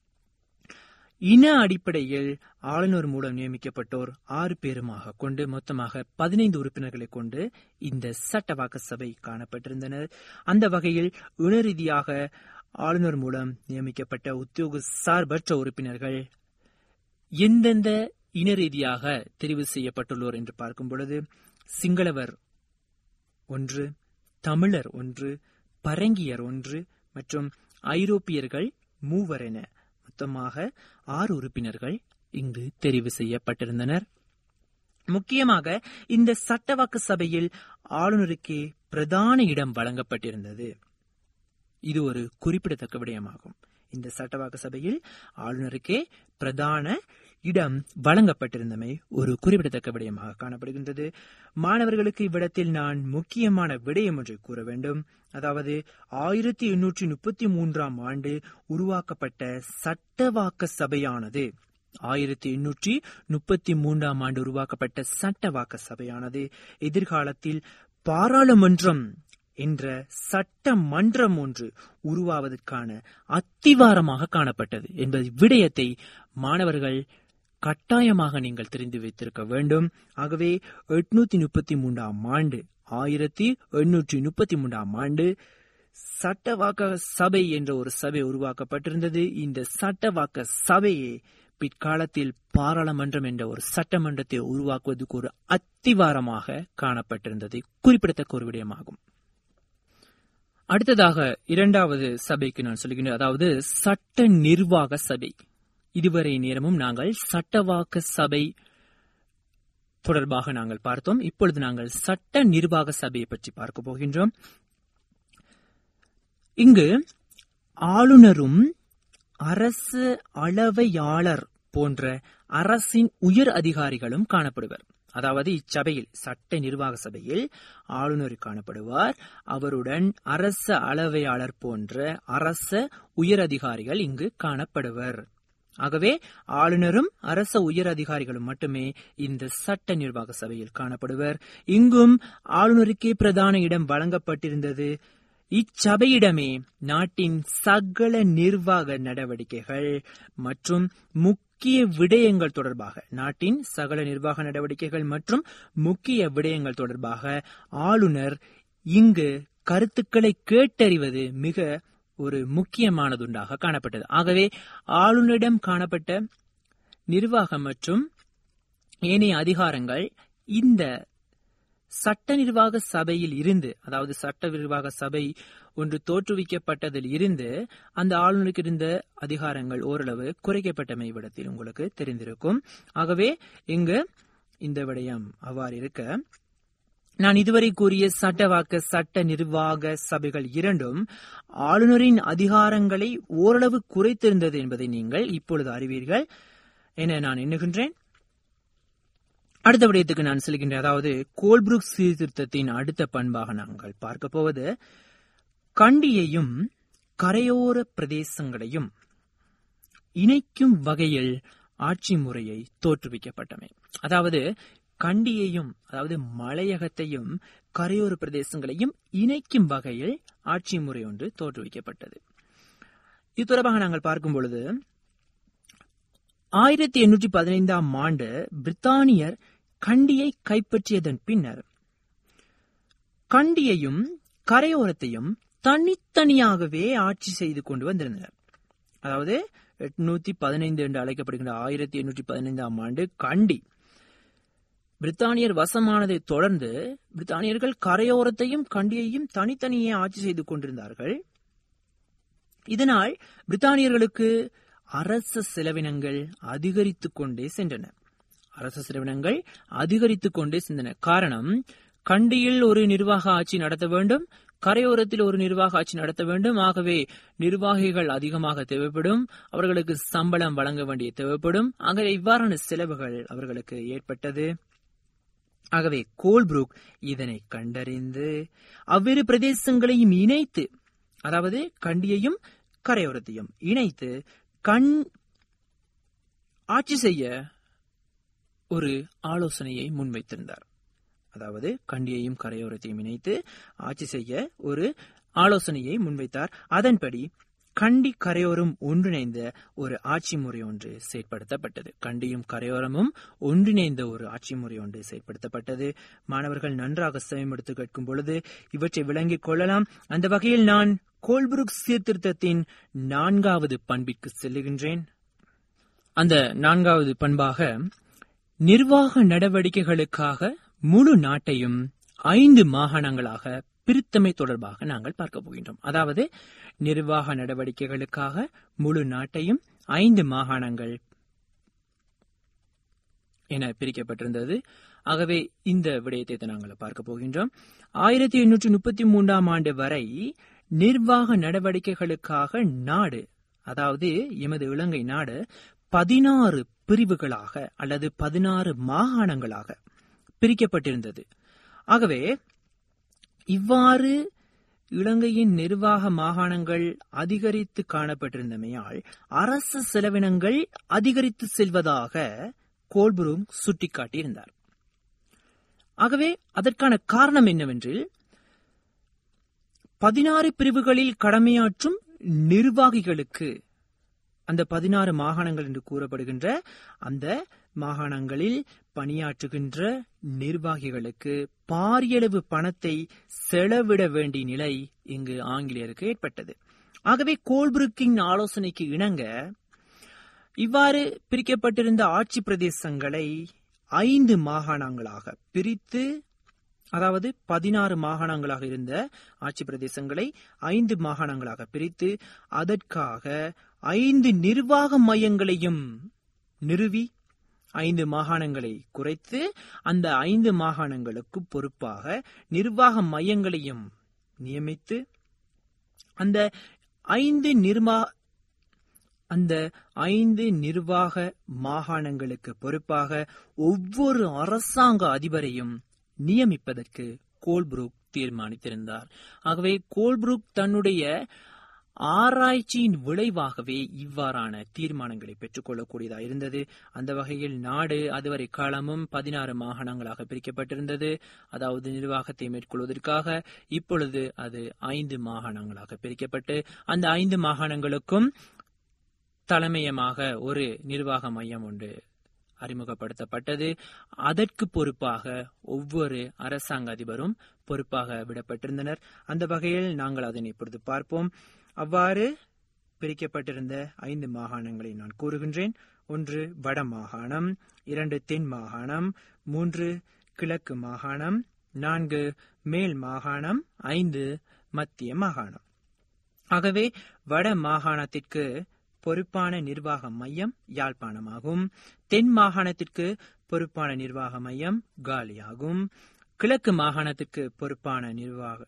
A: இன அடிப்படையில் ஆளுநர் மூலம் நியமிக்கப்பட்டோர் ஆறு பேருமாக கொண்டு மொத்தமாக பதினைந்து உறுப்பினர்களை கொண்டு இந்த சட்டவாக்க சபை காணப்பட்டிருந்தனர் அந்த வகையில் இன ரீதியாக ஆளுநர் மூலம் நியமிக்கப்பட்ட உத்தியோக சார்பற்ற உறுப்பினர்கள் எந்தெந்த இன ரீதியாக தெரிவு செய்யப்பட்டுள்ளோர் என்று பார்க்கும் பொழுது சிங்களவர் ஒன்று தமிழர் ஒன்று பரங்கியர் ஒன்று மற்றும் ஐரோப்பியர்கள் மூவர் என மொத்தமாக ஆறு உறுப்பினர்கள் இங்கு தெரிவு செய்யப்பட்டிருந்தனர் முக்கியமாக இந்த சட்டவாக்கு சபையில் ஆளுநருக்கே பிரதான இடம் வழங்கப்பட்டிருந்தது இது ஒரு குறிப்பிடத்தக்க விடயமாகும் இந்த சட்டவாக்கு சபையில் ஆளுநருக்கே பிரதான இடம் வழங்கப்பட்டிருந்தமை ஒரு குறிப்பிடத்தக்க விடயமாக காணப்படுகின்றது மாணவர்களுக்கு இவ்விடத்தில் நான் முக்கியமான விடயம் ஒன்றை கூற வேண்டும் அதாவது ஆயிரத்தி எண்ணூற்றி முப்பத்தி மூன்றாம் ஆண்டு உருவாக்கப்பட்ட சட்டவாக்க சபையானது ஆயிரத்தி எண்ணூற்றி முப்பத்தி மூன்றாம் ஆண்டு உருவாக்கப்பட்ட சட்டவாக்க சபையானது எதிர்காலத்தில் பாராளுமன்றம் என்ற சட்ட மன்றம் ஒன்று உருவாவதற்கான அத்திவாரமாக காணப்பட்டது என்பது விடயத்தை மாணவர்கள் கட்டாயமாக நீங்கள் தெரிந்து வைத்திருக்க வேண்டும் ஆகவே எட்நூத்தி முப்பத்தி மூன்றாம் ஆண்டு ஆயிரத்தி எண்ணூற்றி முப்பத்தி மூன்றாம் ஆண்டு சட்டவாக்க சபை என்ற ஒரு சபை உருவாக்கப்பட்டிருந்தது இந்த சட்டவாக்க சபையே பிற்காலத்தில் பாராளுமன்றம் என்ற ஒரு சட்டமன்றத்தை உருவாக்குவதற்கு ஒரு அத்திவாரமாக காணப்பட்டிருந்தது குறிப்பிடத்தக்க ஒரு விடயமாகும் அடுத்ததாக இரண்டாவது சபைக்கு நான் சொல்கின்றேன் அதாவது சட்ட நிர்வாக சபை இதுவரை நேரமும் நாங்கள் சட்டவாக்க சபை தொடர்பாக நாங்கள் பார்த்தோம் இப்பொழுது நாங்கள் சட்ட நிர்வாக சபையை பற்றி பார்க்க போகின்றோம் இங்கு ஆளுநரும் அரசு அளவையாளர் போன்ற அரசின் உயர் அதிகாரிகளும் காணப்படுவர் அதாவது இச்சபையில் சட்ட நிர்வாக சபையில் ஆளுநர் காணப்படுவார் அவருடன் அரச அளவையாளர் போன்ற அரச உயர் அதிகாரிகள் இங்கு காணப்படுவர் ஆகவே ஆளுநரும் அரச உயர் அதிகாரிகளும் மட்டுமே இந்த சட்ட நிர்வாக சபையில் காணப்படுவர் இங்கும் ஆளுநருக்கே பிரதான இடம் வழங்கப்பட்டிருந்தது இச்சபையிடமே நாட்டின் சகல நிர்வாக நடவடிக்கைகள் மற்றும் முக்கிய விடயங்கள் தொடர்பாக நாட்டின் சகல நிர்வாக நடவடிக்கைகள் மற்றும் முக்கிய விடயங்கள் தொடர்பாக ஆளுநர் இங்கு கருத்துக்களை கேட்டறிவது மிக ஒரு முக்கியமானதுண்டாக காணப்பட்டது ஆகவே ஆளுநரிடம் காணப்பட்ட நிர்வாகம் மற்றும் ஏனைய அதிகாரங்கள் இந்த சட்ட நிர்வாக சபையில் இருந்து அதாவது சட்ட நிர்வாக சபை ஒன்று தோற்றுவிக்கப்பட்டதில் இருந்து அந்த ஆளுநருக்கு இருந்த அதிகாரங்கள் ஓரளவு குறைக்கப்பட்டமை விடத்தில் உங்களுக்கு தெரிந்திருக்கும் ஆகவே இங்கு இந்த விடயம் அவ்வாறு இருக்க நான் இதுவரை கூறிய சட்டவாக்க சட்ட நிர்வாக சபைகள் இரண்டும் ஆளுநரின் அதிகாரங்களை ஓரளவு குறைத்திருந்தது என்பதை நீங்கள் இப்பொழுது அறிவீர்கள் என நான் எண்ணுகின்றேன் அடுத்த விடயத்துக்கு நான் செல்கின்றேன் அதாவது கோல்புரூக் சீர்திருத்தத்தின் அடுத்த பண்பாக நாங்கள் பார்க்க போவது கண்டியையும் கரையோர பிரதேசங்களையும் இணைக்கும் வகையில் ஆட்சி முறையை தோற்றுவிக்கப்பட்டமை அதாவது கண்டியையும் அதாவது மலையகத்தையும் கரையோர பிரதேசங்களையும் இணைக்கும் வகையில் ஆட்சி முறை ஒன்று தோற்றுவிக்கப்பட்டது இது தொடர்பாக நாங்கள் பார்க்கும் பொழுது ஆயிரத்தி எண்ணூற்றி பதினைந்தாம் ஆண்டு பிரித்தானியர் கண்டியை கைப்பற்றியதன் பின்னர் கண்டியையும் கரையோரத்தையும் தனித்தனியாகவே ஆட்சி செய்து கொண்டு வந்திருந்தனர் அதாவது எட்நூத்தி பதினைந்து என்று அழைக்கப்படுகின்ற ஆயிரத்தி எண்ணூற்றி பதினைந்தாம் ஆண்டு கண்டி பிரித்தானியர் வசமானதை தொடர்ந்து பிரித்தானியர்கள் கரையோரத்தையும் கண்டியையும் தனித்தனியே ஆட்சி செய்து கொண்டிருந்தார்கள் இதனால் பிரித்தானியர்களுக்கு அரச செலவினங்கள் அதிகரித்துக் கொண்டே சென்றன அரச செலவினங்கள் அதிகரித்துக் கொண்டே சென்றன காரணம் கண்டியில் ஒரு நிர்வாக ஆட்சி நடத்த வேண்டும் கரையோரத்தில் ஒரு நிர்வாக ஆட்சி நடத்த வேண்டும் ஆகவே நிர்வாகிகள் அதிகமாக தேவைப்படும் அவர்களுக்கு சம்பளம் வழங்க வேண்டிய தேவைப்படும் ஆகவே இவ்வாறான செலவுகள் அவர்களுக்கு ஏற்பட்டது ஆகவே கோல்புரூக் இதனை கண்டறிந்து அவ்விரு பிரதேசங்களையும் இணைத்து அதாவது கண்டியையும் கரையோரத்தையும் இணைத்து கண் ஆட்சி செய்ய ஒரு ஆலோசனையை முன்வைத்திருந்தார் அதாவது கண்டியையும் கரையோரத்தையும் இணைத்து ஆட்சி செய்ய ஒரு ஆலோசனையை முன்வைத்தார் அதன்படி கண்டி கரையோரம் ஒன்றிணைந்த ஒரு ஆட்சி முறை ஒன்று செயற்படுத்தப்பட்டது கண்டியும் கரையோரமும் ஒன்றிணைந்த ஒரு ஆட்சி முறை ஒன்று செயற்படுத்தப்பட்டது மாணவர்கள் நன்றாக செவிமடுத்து கேட்கும் பொழுது இவற்றை விளங்கிக் கொள்ளலாம் அந்த வகையில் நான் கோல்புருக் சீர்திருத்தத்தின் நான்காவது பண்பிற்கு செல்லுகின்றேன் அந்த நான்காவது பண்பாக நிர்வாக நடவடிக்கைகளுக்காக முழு நாட்டையும் ஐந்து மாகாணங்களாக பிரித்தமை தொடர்பாக நாங்கள் பார்க்க போகின்றோம் அதாவது நிர்வாக நடவடிக்கைகளுக்காக முழு நாட்டையும் ஐந்து மாகாணங்கள் என பிரிக்கப்பட்டிருந்தது ஆகவே இந்த விடயத்தை நாங்கள் பார்க்க போகின்றோம் ஆயிரத்தி எண்ணூற்றி முப்பத்தி மூன்றாம் ஆண்டு வரை நிர்வாக நடவடிக்கைகளுக்காக நாடு அதாவது எமது இலங்கை நாடு பதினாறு பிரிவுகளாக அல்லது பதினாறு மாகாணங்களாக பிரிக்கப்பட்டிருந்தது ஆகவே இவ்வாறு இலங்கையின் நிர்வாக மாகாணங்கள் அதிகரித்து காணப்பட்டிருந்தமையால் அரசு செலவினங்கள் அதிகரித்து செல்வதாக கோல்புரும் சுட்டிக்காட்டியிருந்தார் ஆகவே அதற்கான காரணம் என்னவென்றில் பதினாறு பிரிவுகளில் கடமையாற்றும் நிர்வாகிகளுக்கு அந்த பதினாறு மாகாணங்கள் என்று கூறப்படுகின்ற அந்த மாகாணங்களில் பணியாற்றுகின்ற நிர்வாகிகளுக்கு பாரியளவு பணத்தை செலவிட வேண்டிய நிலை இங்கு ஆங்கிலேயருக்கு ஏற்பட்டது ஆகவே கோல்புருக்கின் ஆலோசனைக்கு இணங்க இவ்வாறு பிரிக்கப்பட்டிருந்த ஆட்சி பிரதேசங்களை ஐந்து மாகாணங்களாக பிரித்து அதாவது பதினாறு மாகாணங்களாக இருந்த ஆட்சி பிரதேசங்களை ஐந்து மாகாணங்களாக பிரித்து அதற்காக ஐந்து நிர்வாக மையங்களையும் நிறுவி ஐந்து மாகாணங்களை குறைத்து அந்த ஐந்து மாகாணங்களுக்கு பொறுப்பாக நிர்வாக மையங்களையும் நியமித்து அந்த ஐந்து நிர்மா அந்த ஐந்து நிர்வாக மாகாணங்களுக்கு பொறுப்பாக ஒவ்வொரு அரசாங்க அதிபரையும் நியமிப்பதற்கு கோல்புரூக் தீர்மானித்திருந்தார் ஆகவே கோல்புரூக் தன்னுடைய ஆராய்ச்சியின் விளைவாகவே இவ்வாறான தீர்மானங்களை பெற்றுக்கொள்ளக்கூடியதாக இருந்தது அந்த வகையில் நாடு அதுவரை காலமும் பதினாறு மாகாணங்களாக பிரிக்கப்பட்டிருந்தது அதாவது நிர்வாகத்தை மேற்கொள்வதற்காக இப்பொழுது அது ஐந்து மாகாணங்களாக பிரிக்கப்பட்டு அந்த ஐந்து மாகாணங்களுக்கும் தலைமையமாக ஒரு நிர்வாக மையம் ஒன்று அறிமுகப்படுத்தப்பட்டது அதற்கு பொறுப்பாக ஒவ்வொரு அரசாங்க அதிபரும் பொறுப்பாக விடப்பட்டிருந்தனர் அந்த வகையில் நாங்கள் அதனை இப்பொழுது பார்ப்போம் அவ்வாறு பிரிக்கப்பட்டிருந்த ஐந்து மாகாணங்களை நான் கூறுகின்றேன் ஒன்று வட மாகாணம் இரண்டு தென் மாகாணம் மூன்று கிழக்கு மாகாணம் நான்கு மேல் மாகாணம் ஐந்து மத்திய மாகாணம் ஆகவே வட மாகாணத்திற்கு பொறுப்பான நிர்வாக மையம் யாழ்ப்பாணமாகும் தென் மாகாணத்திற்கு பொறுப்பான நிர்வாக மையம் காலியாகும் கிழக்கு மாகாணத்திற்கு பொறுப்பான நிர்வாக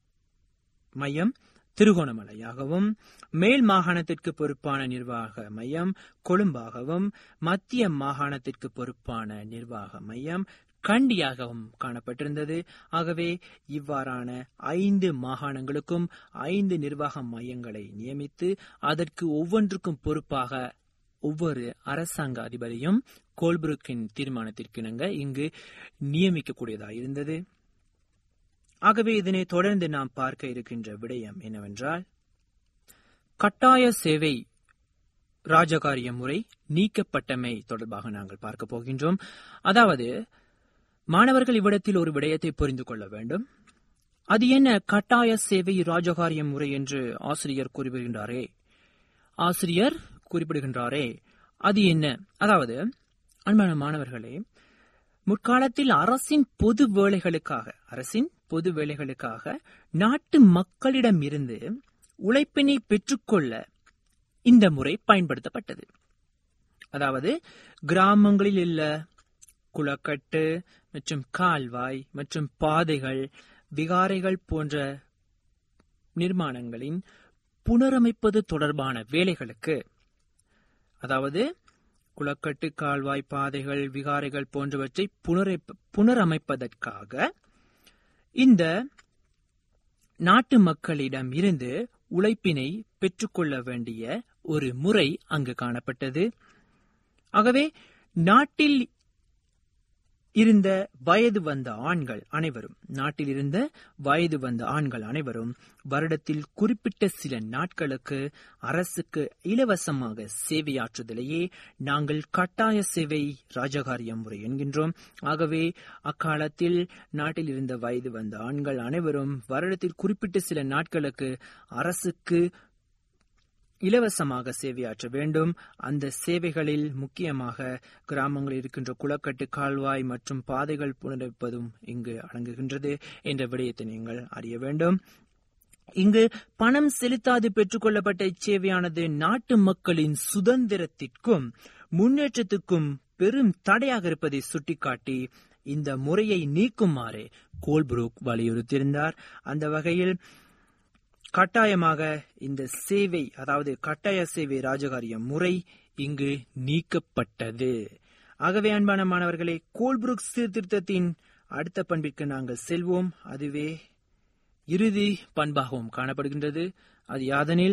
A: மையம் திருகோணமலையாகவும் மேல் மாகாணத்திற்கு பொறுப்பான நிர்வாக மையம் கொழும்பாகவும் மத்திய மாகாணத்திற்கு பொறுப்பான நிர்வாக மையம் கண்டியாகவும் காணப்பட்டிருந்தது ஆகவே இவ்வாறான ஐந்து மாகாணங்களுக்கும் ஐந்து நிர்வாக மையங்களை நியமித்து அதற்கு ஒவ்வொன்றுக்கும் பொறுப்பாக ஒவ்வொரு அரசாங்க அதிபரையும் கோல்புருக்கின் தீர்மானத்திற்கிணங்க இங்கு நியமிக்கக்கூடியதாக இருந்தது ஆகவே இதனை தொடர்ந்து நாம் பார்க்க இருக்கின்ற விடயம் என்னவென்றால் கட்டாய சேவை ராஜகாரிய முறை நீக்கப்பட்டமை தொடர்பாக நாங்கள் பார்க்க போகின்றோம் அதாவது மாணவர்கள் இவ்விடத்தில் ஒரு விடயத்தை புரிந்து கொள்ள வேண்டும் அது என்ன கட்டாய சேவை ராஜகாரிய முறை என்று ஆசிரியர் குறிப்பிடுகின்றாரே ஆசிரியர் குறிப்பிடுகின்றாரே அது என்ன அதாவது அன்பான மாணவர்களே முற்காலத்தில் அரசின் பொது வேலைகளுக்காக அரசின் பொது வேலைகளுக்காக நாட்டு மக்களிடம் இருந்து உழைப்பினை பெற்றுக்கொள்ள இந்த முறை பயன்படுத்தப்பட்டது அதாவது கிராமங்களில் உள்ள குளக்கட்டு மற்றும் கால்வாய் மற்றும் பாதைகள் விகாரைகள் போன்ற நிர்மாணங்களின் புனரமைப்பது தொடர்பான வேலைகளுக்கு அதாவது குளக்கட்டு கால்வாய் பாதைகள் விகாரைகள் போன்றவற்றை புனரமைப்பதற்காக இந்த நாட்டு மக்களிடம் இருந்து உழைப்பினை பெற்றுக்கொள்ள வேண்டிய ஒரு முறை அங்கு காணப்பட்டது ஆகவே நாட்டில் இருந்த வயது வந்த ஆண்கள் அனைவரும் நாட்டில் இருந்த வயது வந்த ஆண்கள் அனைவரும் வருடத்தில் குறிப்பிட்ட சில நாட்களுக்கு அரசுக்கு இலவசமாக சேவையாற்றுதலையே நாங்கள் கட்டாய சேவை ராஜகாரிய முறை என்கின்றோம் ஆகவே அக்காலத்தில் நாட்டில் இருந்த வயது வந்த ஆண்கள் அனைவரும் வருடத்தில் குறிப்பிட்ட சில நாட்களுக்கு அரசுக்கு இலவசமாக சேவையாற்ற வேண்டும் அந்த சேவைகளில் முக்கியமாக கிராமங்களில் இருக்கின்ற குளக்கட்டு கால்வாய் மற்றும் பாதைகள் புனரமைப்பதும் இங்கு அடங்குகின்றது என்ற விடயத்தை நீங்கள் அறிய வேண்டும் இங்கு பணம் செலுத்தாது பெற்றுக்கொள்ளப்பட்ட இச்சேவையானது நாட்டு மக்களின் சுதந்திரத்திற்கும் முன்னேற்றத்துக்கும் பெரும் தடையாக இருப்பதை சுட்டிக்காட்டி இந்த முறையை நீக்குமாறு கோல்புரூக் வலியுறுத்தியிருந்தார் அந்த வகையில் கட்டாயமாக இந்த சேவை அதாவது கட்டாய சேவை ராஜகாரிய முறை இங்கு நீக்கப்பட்டது ஆகவே அன்பான மாணவர்களே கோல்புருக் சீர்திருத்தத்தின் அடுத்த பண்பிற்கு நாங்கள் செல்வோம் அதுவே இறுதி பண்பாகவும் காணப்படுகின்றது அது யாதனில்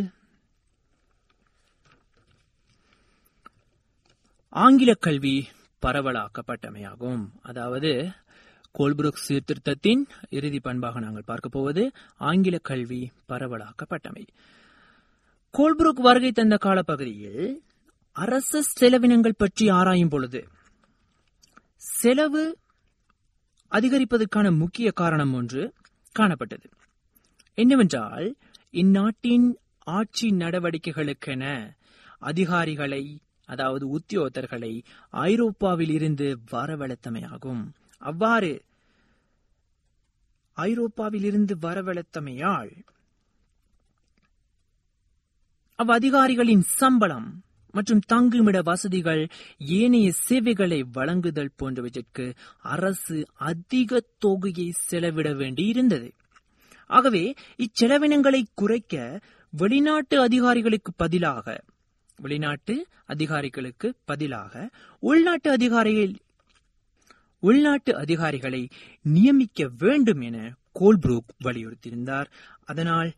A: ஆங்கில கல்வி பரவலாக்கப்பட்டமையாகும் அதாவது கோல்புருக் சீர்திருத்தத்தின் இறுதி பண்பாக நாங்கள் பார்க்க போவது ஆங்கில கல்வி பரவலாக்கப்பட்டமை கோல்புருக் வருகை தந்த காலப்பகுதியில் அரச செலவினங்கள் பற்றி ஆராயும் பொழுது செலவு அதிகரிப்பதற்கான முக்கிய காரணம் ஒன்று காணப்பட்டது என்னவென்றால் இந்நாட்டின் ஆட்சி நடவடிக்கைகளுக்கென அதிகாரிகளை அதாவது உத்தியோகத்தர்களை ஐரோப்பாவில் இருந்து வரவழைத்தமையாகும் அவ்வாறு ஐரோப்பாவில் இருந்து வரவழைத்தமையால் அவ் அதிகாரிகளின் சம்பளம் மற்றும் தங்குமிட வசதிகள் ஏனைய சேவைகளை வழங்குதல் போன்றவற்றிற்கு அரசு அதிக தொகையை செலவிட வேண்டியிருந்தது ஆகவே இச்செலவினங்களை குறைக்க வெளிநாட்டு அதிகாரிகளுக்கு பதிலாக வெளிநாட்டு அதிகாரிகளுக்கு பதிலாக உள்நாட்டு அதிகாரிகள் உள்நாட்டு அதிகாரிகளை நியமிக்க வேண்டும் என கோல்ப்ரூக் வலியுறுத்தியிருந்தார் அதனால்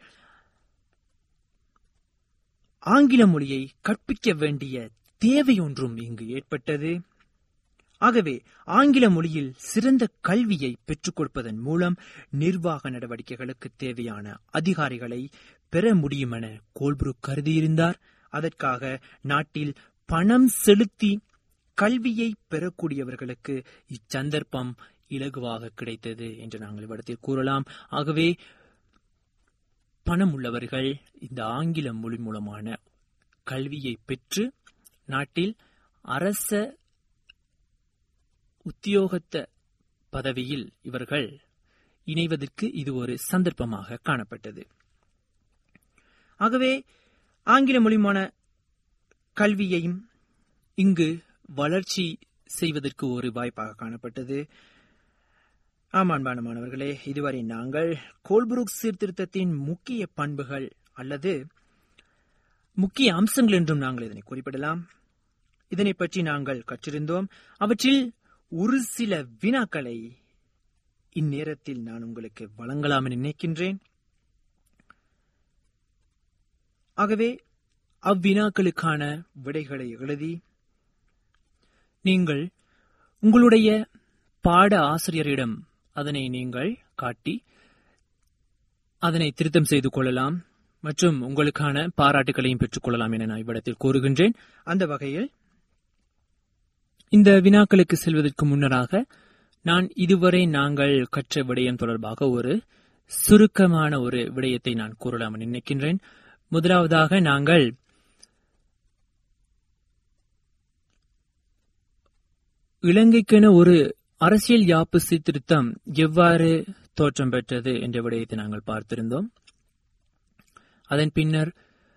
A: ஆங்கில மொழியை கற்பிக்க வேண்டிய தேவை ஒன்றும் இங்கு ஏற்பட்டது ஆகவே ஆங்கில மொழியில் சிறந்த கல்வியை பெற்றுக் கொடுப்பதன் மூலம் நிர்வாக நடவடிக்கைகளுக்கு தேவையான அதிகாரிகளை பெற முடியும் என கோல்புருக் கருதியிருந்தார் அதற்காக நாட்டில் பணம் செலுத்தி கல்வியை பெறக்கூடியவர்களுக்கு இச்சந்தர்ப்பம் இலகுவாக கிடைத்தது என்று நாங்கள் இவ்விடத்தில் கூறலாம் ஆகவே பணம் உள்ளவர்கள் இந்த ஆங்கில மொழி மூலமான கல்வியை பெற்று நாட்டில் அரச உத்தியோகத்த பதவியில் இவர்கள் இணைவதற்கு இது ஒரு சந்தர்ப்பமாக காணப்பட்டது ஆகவே ஆங்கில மொழிமான கல்வியையும் இங்கு வளர்ச்சி செய்வதற்கு ஒரு வாய்ப்பாக காணப்பட்டது ஆம் அன்பான மாணவர்களே இதுவரை நாங்கள் கோல்புருக் சீர்திருத்தத்தின் முக்கிய பண்புகள் அல்லது முக்கிய அம்சங்கள் என்றும் நாங்கள் இதனை குறிப்பிடலாம் இதனை பற்றி நாங்கள் கற்றிருந்தோம் அவற்றில் ஒரு சில வினாக்களை இந்நேரத்தில் நான் உங்களுக்கு வழங்கலாம் என நினைக்கின்றேன் ஆகவே அவ்வினாக்களுக்கான விடைகளை எழுதி நீங்கள் உங்களுடைய பாட ஆசிரியரிடம் அதனை நீங்கள் காட்டி அதனை திருத்தம் செய்து கொள்ளலாம் மற்றும் உங்களுக்கான பாராட்டுகளையும் பெற்றுக் கொள்ளலாம் என நான் இவ்விடத்தில் கூறுகின்றேன் அந்த வகையில் இந்த வினாக்களுக்கு செல்வதற்கு முன்னராக நான் இதுவரை நாங்கள் கற்ற விடயம் தொடர்பாக ஒரு சுருக்கமான ஒரு விடயத்தை நான் கூறலாம் என நினைக்கின்றேன் முதலாவதாக நாங்கள் இலங்கைக்கென ஒரு அரசியல் யாப்பு சீர்திருத்தம் எவ்வாறு தோற்றம் பெற்றது என்ற விடயத்தை நாங்கள் பார்த்திருந்தோம் அதன் பின்னர்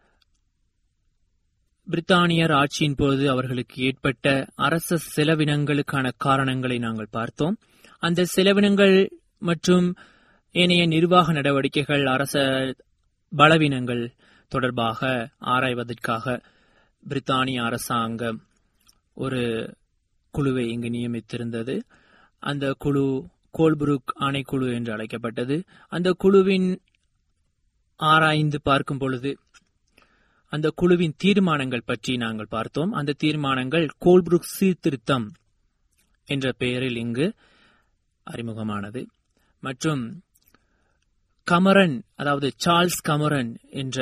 A: பிரித்தானியர் ஆட்சியின் போது அவர்களுக்கு ஏற்பட்ட அரச செலவினங்களுக்கான காரணங்களை நாங்கள் பார்த்தோம் அந்த செலவினங்கள் மற்றும் ஏனைய நிர்வாக நடவடிக்கைகள் அரச பலவீனங்கள் தொடர்பாக ஆராய்வதற்காக பிரித்தானிய அரசாங்கம் ஒரு குழுவை இங்கு நியமித்திருந்தது அந்த குழு கோல்புருக் ஆணைக்குழு என்று அழைக்கப்பட்டது அந்த குழுவின் ஆராய்ந்து பார்க்கும் பொழுது அந்த குழுவின் தீர்மானங்கள் பற்றி நாங்கள் பார்த்தோம் அந்த தீர்மானங்கள் கோல்புருக் சீர்திருத்தம் என்ற பெயரில் இங்கு அறிமுகமானது மற்றும் கமரன் அதாவது சார்ல்ஸ் கமரன் என்ற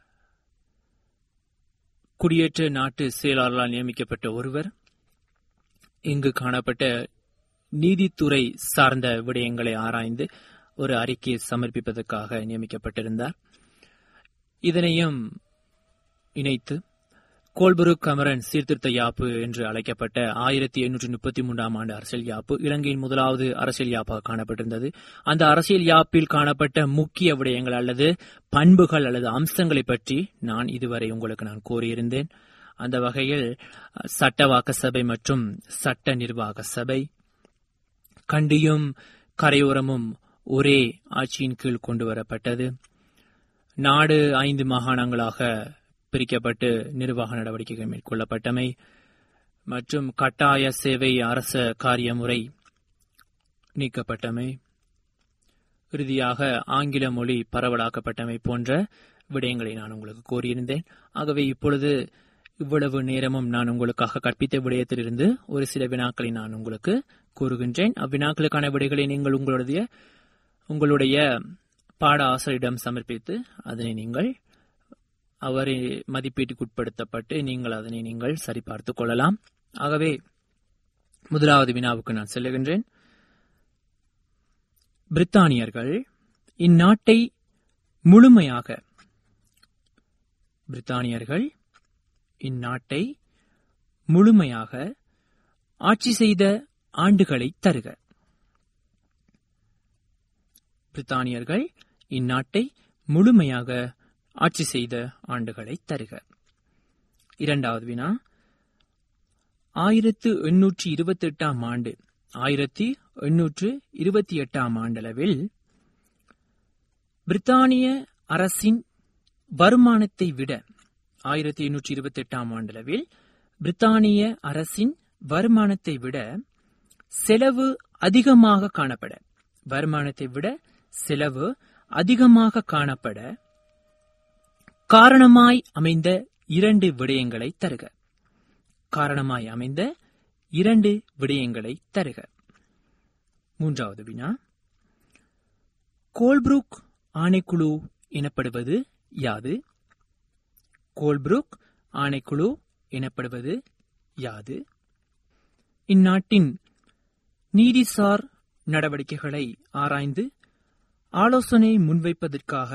A: குடியேற்ற நாட்டு செயலாளரால் நியமிக்கப்பட்ட ஒருவர் இங்கு காணப்பட்ட நீதித்துறை சார்ந்த விடயங்களை ஆராய்ந்து ஒரு அறிக்கையை சமர்ப்பிப்பதற்காக நியமிக்கப்பட்டிருந்தார் இதனையும் இணைத்து கோல்புருக் கமரன் சீர்திருத்த யாப்பு என்று அழைக்கப்பட்ட ஆயிரத்தி எண்ணூற்றி முப்பத்தி மூன்றாம் ஆண்டு அரசியல் யாப்பு இலங்கையின் முதலாவது அரசியல் யாப்பாக காணப்பட்டிருந்தது அந்த அரசியல் யாப்பில் காணப்பட்ட முக்கிய விடயங்கள் அல்லது பண்புகள் அல்லது அம்சங்களை பற்றி நான் இதுவரை உங்களுக்கு நான் கூறியிருந்தேன் அந்த வகையில் சட்டவாக்க சபை மற்றும் சட்ட நிர்வாக சபை கண்டியும் கரையோரமும் ஒரே ஆட்சியின் கீழ் கொண்டு வரப்பட்டது நாடு ஐந்து மாகாணங்களாக பிரிக்கப்பட்டு நிர்வாக நடவடிக்கைகள் மேற்கொள்ளப்பட்டமை மற்றும் கட்டாய சேவை அரச காரியமுறை நீக்கப்பட்டமை இறுதியாக ஆங்கில மொழி பரவலாக்கப்பட்டமை போன்ற விடயங்களை நான் உங்களுக்கு கூறியிருந்தேன் ஆகவே இப்பொழுது இவ்வளவு நேரமும் நான் உங்களுக்காக கற்பித்த விடயத்திலிருந்து ஒரு சில வினாக்களை நான் உங்களுக்கு கூறுகின்றேன் அவ்வினாக்களுக்கான விடைகளை நீங்கள் உங்களுடைய உங்களுடைய பாட ஆசிரியரிடம் சமர்ப்பித்து அதனை நீங்கள் அவர் மதிப்பீட்டுக்கு உட்படுத்தப்பட்டு நீங்கள் அதனை நீங்கள் சரிபார்த்துக் கொள்ளலாம் ஆகவே முதலாவது வினாவுக்கு நான் செல்லுகின்றேன் பிரித்தானியர்கள் இந்நாட்டை முழுமையாக பிரித்தானியர்கள் இந்நாட்டை முழுமையாக ஆட்சி செய்த ஆண்டுகளை தருக பிரித்தானியர்கள் இந்நாட்டை முழுமையாக ஆட்சி செய்த ஆண்டுகளை தருக இரண்டாவது வினா ஆயிரத்து எண்ணூற்றி இருபத்தி எட்டாம் ஆண்டு ஆயிரத்தி எண்ணூற்று இருபத்தி எட்டாம் ஆண்டளவில் பிரித்தானிய அரசின் வருமானத்தை விட ஆயிரத்தி எண்ணூற்றி இருபத்தி எட்டாம் ஆண்டளவில் பிரித்தானிய அரசின் வருமானத்தை விட செலவு அதிகமாக காணப்பட வருமானத்தை விட செலவு அதிகமாக காணப்பட காரணமாய் அமைந்த இரண்டு விடயங்களை தருக காரணமாய் அமைந்த இரண்டு விடயங்களை தருக மூன்றாவது வினா கோல்ப்ரூக் ஆணைக்குழு எனப்படுவது யாது கோல்ப்ரூக் ஆணைக்குழு எனப்படுவது யாது இந்நாட்டின் நீதிசார் நடவடிக்கைகளை ஆராய்ந்து ஆலோசனை முன்வைப்பதற்காக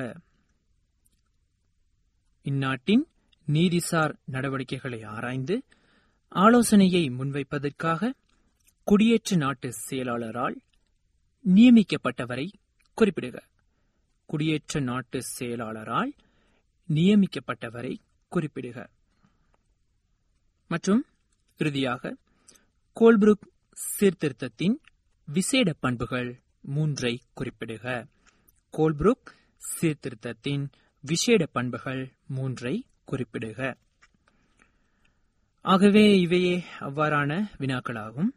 A: இந்நாட்டின் நீதிசார் நடவடிக்கைகளை ஆராய்ந்து ஆலோசனையை முன்வைப்பதற்காக குடியேற்ற நாட்டு செயலாளரால் நியமிக்கப்பட்டவரை குறிப்பிடுக குடியேற்ற நாட்டு செயலாளரால் நியமிக்கப்பட்டவரை குறிப்பிடுக மற்றும் இறுதியாக கோல்புருக் சீர்திருத்தத்தின் விசேட பண்புகள் மூன்றை குறிப்பிடுக கோல்புருக் சீர்திருத்தத்தின் விசேட பண்புகள் மூன்றை குறிப்பிடுக ஆகவே இவையே அவ்வாறான வினாக்களாகும்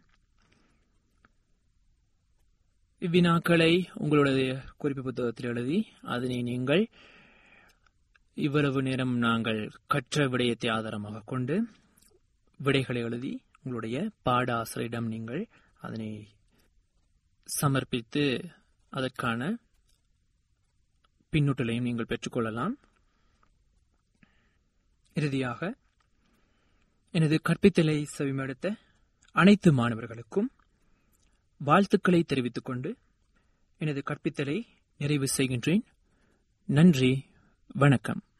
A: இவ்வினாக்களை உங்களுடைய குறிப்பு புத்தகத்தில் எழுதி அதனை நீங்கள் இவ்வளவு நேரம் நாங்கள் கற்ற விடயத்தை ஆதாரமாக கொண்டு விடைகளை எழுதி உங்களுடைய பாட ஆசிரியரிடம் நீங்கள் அதனை சமர்ப்பித்து அதற்கான பின்னூட்டலையும் நீங்கள் பெற்றுக்கொள்ளலாம் இறுதியாக எனது கற்பித்தலை செவிமடுத்த அனைத்து மாணவர்களுக்கும் வாழ்த்துக்களை தெரிவித்துக் கொண்டு எனது கற்பித்தலை நிறைவு செய்கின்றேன் நன்றி வணக்கம்